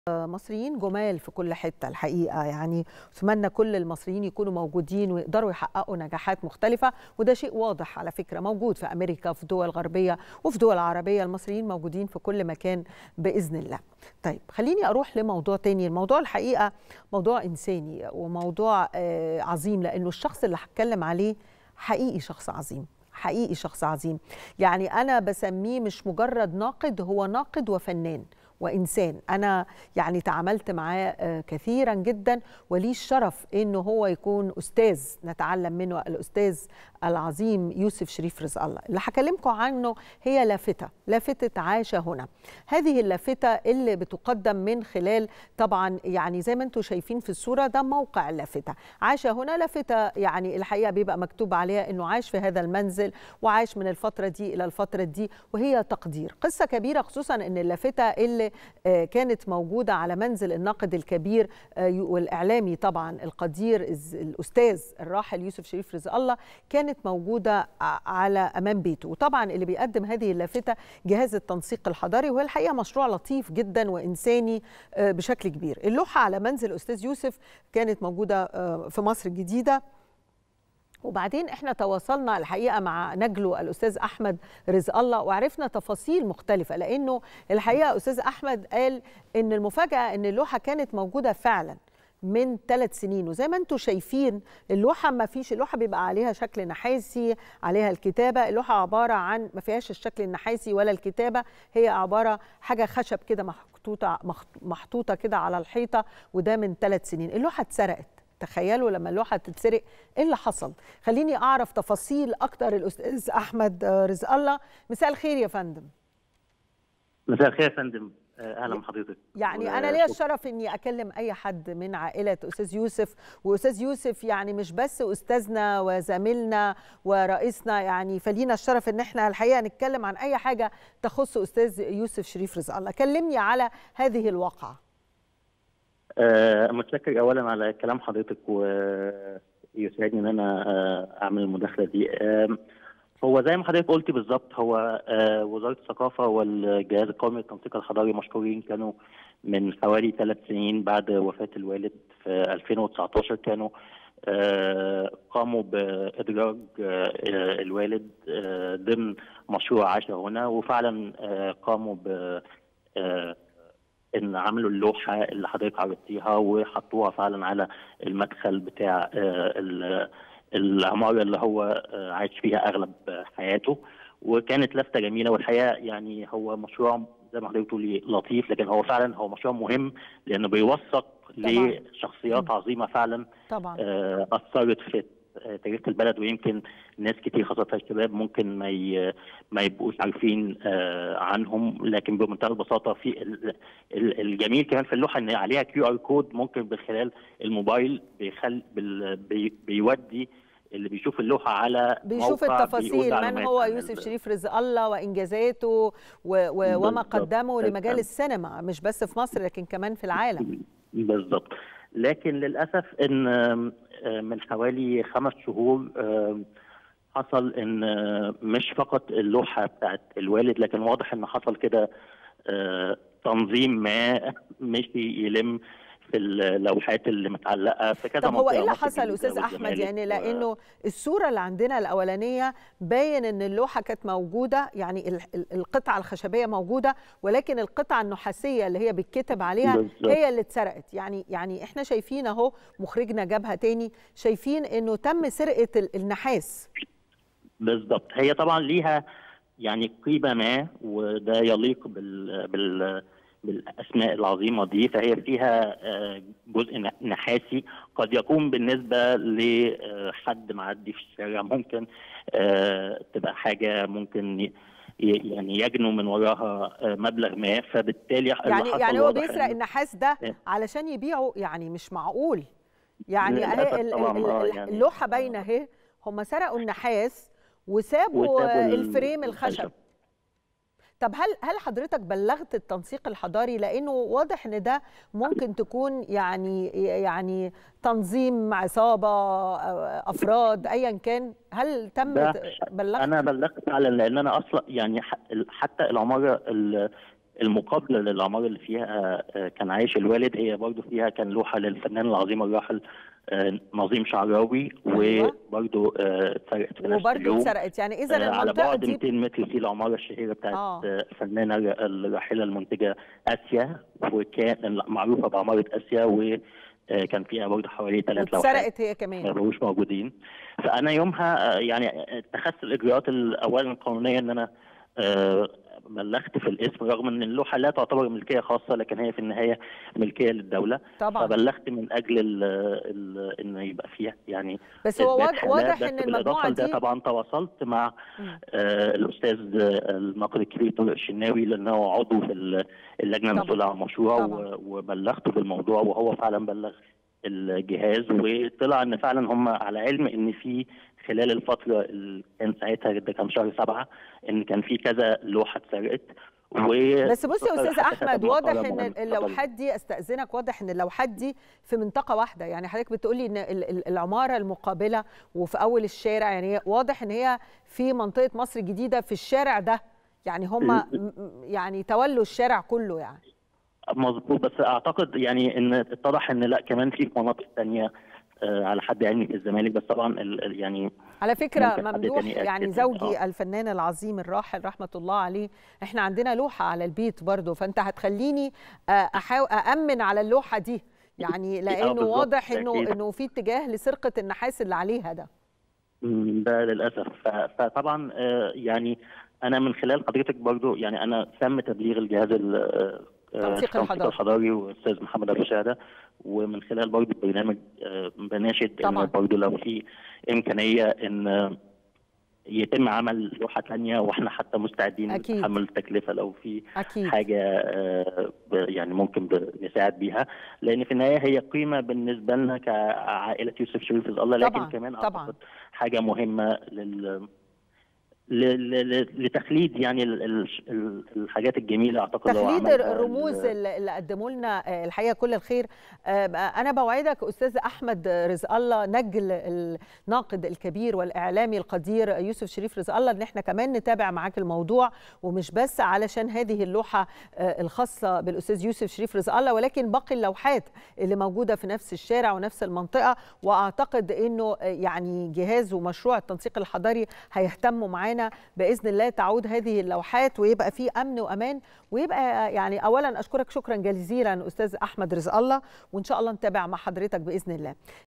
مصريين جمال في كل حته الحقيقه يعني اتمنى كل المصريين يكونوا موجودين ويقدروا يحققوا نجاحات مختلفه وده شيء واضح على فكره موجود في امريكا في دول غربيه وفي دول عربيه المصريين موجودين في كل مكان باذن الله. طيب خليني اروح لموضوع تاني الموضوع الحقيقه موضوع انساني وموضوع عظيم لانه الشخص اللي هتكلم عليه حقيقي شخص عظيم حقيقي شخص عظيم يعني انا بسميه مش مجرد ناقد هو ناقد وفنان وانسان انا يعني تعاملت معاه كثيرا جدا ولي الشرف انه هو يكون استاذ نتعلم منه الاستاذ العظيم يوسف شريف رزق الله اللي هكلمكم عنه هي لافته لافته عاش هنا هذه اللافته اللي بتقدم من خلال طبعا يعني زي ما انتم شايفين في الصوره ده موقع اللافته عاش هنا لافته يعني الحقيقه بيبقى مكتوب عليها انه عاش في هذا المنزل وعاش من الفتره دي الى الفتره دي وهي تقدير قصه كبيره خصوصا ان اللافته اللي كانت موجودة على منزل الناقد الكبير والإعلامي طبعا القدير الأستاذ الراحل يوسف شريف رزق الله كانت موجودة على أمام بيته وطبعا اللي بيقدم هذه اللافتة جهاز التنسيق الحضاري وهي الحقيقة مشروع لطيف جدا وإنساني بشكل كبير اللوحة على منزل أستاذ يوسف كانت موجودة في مصر الجديدة وبعدين احنا تواصلنا الحقيقه مع نجله الاستاذ احمد رزق الله وعرفنا تفاصيل مختلفه لانه الحقيقه استاذ احمد قال ان المفاجاه ان اللوحه كانت موجوده فعلا من ثلاث سنين وزي ما انتم شايفين اللوحه ما فيش اللوحه بيبقى عليها شكل نحاسي عليها الكتابه اللوحه عباره عن ما فيهاش الشكل النحاسي ولا الكتابه هي عباره حاجه خشب كده محطوطه محطوطه كده على الحيطه وده من ثلاث سنين اللوحه اتسرقت تخيلوا لما اللوحه تتسرق ايه اللي حصل خليني اعرف تفاصيل اكتر الاستاذ احمد رزق الله مساء الخير يا فندم مساء الخير يا فندم اهلا بحضرتك يعني انا ليا الشرف اني اكلم اي حد من عائله استاذ يوسف واستاذ يوسف يعني مش بس استاذنا وزميلنا ورئيسنا يعني فلينا الشرف ان احنا الحقيقه نتكلم عن اي حاجه تخص استاذ يوسف شريف رزق الله كلمني على هذه الواقعه أه متشكر اولا على كلام حضرتك ويسعدني ان انا اعمل المداخله دي أه هو زي ما حضرتك قلتي بالظبط هو أه وزاره الثقافه والجهاز القومي للتنسيق الحضاري مشكورين كانوا من حوالي ثلاث سنين بعد وفاه الوالد في 2019 كانوا قاموا بادراج الوالد ضمن مشروع عاش هنا وفعلا قاموا ب ان عملوا اللوحه اللي حضرتك عرضتيها وحطوها فعلا على المدخل بتاع العماره اللي هو عايش فيها اغلب حياته وكانت لفته جميله والحقيقه يعني هو مشروع زي ما حضرتك بتقولي لطيف لكن هو فعلا هو مشروع مهم لانه بيوثق لشخصيات عظيمه فعلا طبعا اثرت في تاريخ البلد ويمكن ناس كتير خاصه الشباب ممكن ما ما يبقوش عارفين عنهم لكن بمنتهى البساطه في الجميل كمان في اللوحه ان عليها كيو ار كود ممكن من خلال الموبايل بيخل بيودي اللي بيشوف اللوحه على بيشوف التفاصيل من هو يوسف شريف رزق الله وانجازاته و... و... وما قدمه لمجال السينما مش بس في مصر لكن كمان في العالم بالظبط لكن للاسف ان من حوالي خمس شهور حصل ان مش فقط اللوحه بتاعت الوالد لكن واضح ان حصل كده تنظيم ما مشي يلم في اللوحات اللي متعلقه في كذا طب هو ايه اللي حصل استاذ احمد يعني لانه و... الصوره اللي عندنا الاولانيه باين ان اللوحه كانت موجوده يعني القطعه الخشبيه موجوده ولكن القطعه النحاسيه اللي هي بيتكتب عليها بالزبط. هي اللي اتسرقت يعني يعني احنا شايفين اهو مخرجنا جابها تاني شايفين انه تم سرقه النحاس بالظبط هي طبعا ليها يعني قيمه ما وده يليق بال بال بالاسماء العظيمه دي فهي فيها جزء نحاسي قد يكون بالنسبه لحد معدي في الشارع ممكن تبقى حاجه ممكن يعني يجنوا من وراها مبلغ ما فبالتالي يعني يعني هو بيسرق النحاس ده علشان يبيعه يعني مش معقول يعني اهي اللوحه باينه اهي هم سرقوا النحاس وسابوا الفريم الخشب طب هل هل حضرتك بلغت التنسيق الحضاري لانه واضح ان ده ممكن تكون يعني يعني تنظيم عصابه افراد ايا كان هل تم بلغت انا بلغت فعلا لان انا اصلا يعني حتى العماره المقابله للعماره اللي فيها كان عايش الوالد هي برضو فيها كان لوحه للفنان العظيم الراحل نظيم شعراوي أيوة. وبرضه اتسرقت في نفس وبرضه اليوم اتسرقت يعني اذا على المنطقه بعد دي 200 متر في العماره الشهيره بتاعت آه. الفنانه الراحله المنتجه اسيا وكان معروفه بعماره اسيا وكان فيها برضه حوالي ثلاث لوحات واتسرقت هي كمان ما بقوش موجودين فانا يومها آه، يعني اتخذت الاجراءات اولا القانونيه ان انا آه، بلغت في الاسم رغم ان اللوحه لا تعتبر ملكيه خاصه لكن هي في النهايه ملكيه للدوله طبعا فبلغت من اجل ال ال ان يبقى فيها يعني بس هو إثبات واضح, حالات، واضح بس ان بالإضافة المجموعه لده دي طبعا تواصلت مع مم. آه الاستاذ آه، الناقد الكبير طارق الشناوي لانه عضو في ال- اللجنه طبعا. المسؤوله عن المشروع طبعا. و- وبلغته بالموضوع وهو فعلا بلغ الجهاز وطلع ان فعلا هم على علم ان في خلال الفتره اللي كان ساعتها ده كان شهر سبعه ان كان في كذا لوحه اتسرقت و بس بص يا استاذ حتى كتب احمد واضح مقالة ان مهمة. اللوحات دي استاذنك واضح ان اللوحات دي في منطقه واحده يعني حضرتك بتقولي ان ال- ال- العماره المقابله وفي اول الشارع يعني هي- واضح ان هي في منطقه مصر الجديده في الشارع ده يعني هم يعني تولوا الشارع كله يعني مظبوط بس اعتقد يعني ان اتضح ان لا كمان في مناطق ثانيه على حد علمي في الزمالك بس طبعا ال- ال- يعني على فكرة ممكن حد ممدوح تاني يأكد. يعني زوجي آه. الفنان العظيم الراحل رحمة الله عليه احنا عندنا لوحة على البيت برضو فانت هتخليني آه، احاول أأمن على اللوحة دي يعني لأنه بالظبط، واضح انه أكيد. انه في اتجاه لسرقة النحاس اللي عليها ده مم، ده للاسف ف- فطبعا آه، يعني انا من خلال حضرتك برضو يعني انا تم تبليغ الجهاز ال- آه، تنسيق الحضاري. الحضاري والاستاذ محمد ابو شهاده ومن خلال برضو البرنامج آه، بناشد طبعاً. ان برضو لو في امكانيه ان آه، يتم عمل لوحه ثانيه واحنا حتى مستعدين أكيد. نتحمل التكلفه لو في أكيد حاجه آه، ب- يعني ممكن ب- نساعد بيها لان في النهايه هي قيمه بالنسبه لنا كعائله يوسف شريف رزق الله لكن طبعاً، كمان طبعاً. اعتقد حاجه مهمه لل ل- ل- لتخليد يعني ال- ال- ال- الحاجات الجميله اعتقد لو تخليد عملها الرموز ال- اللي اللي قدموا لنا آه، الحقيقه كل الخير آه، انا بوعدك استاذ احمد رزق الله نجل الناقد الكبير والاعلامي القدير يوسف شريف رزق الله ان احنا كمان نتابع معاك الموضوع ومش بس علشان هذه اللوحه آه، الخاصه بالاستاذ يوسف شريف رزق الله ولكن باقي اللوحات اللي موجوده في نفس الشارع ونفس المنطقه واعتقد انه آه، يعني جهاز ومشروع التنسيق الحضاري هيهتموا معانا باذن الله تعود هذه اللوحات ويبقى في امن وامان ويبقى يعني اولا اشكرك شكرا جزيلا استاذ احمد رزق الله وان شاء الله نتابع مع حضرتك باذن الله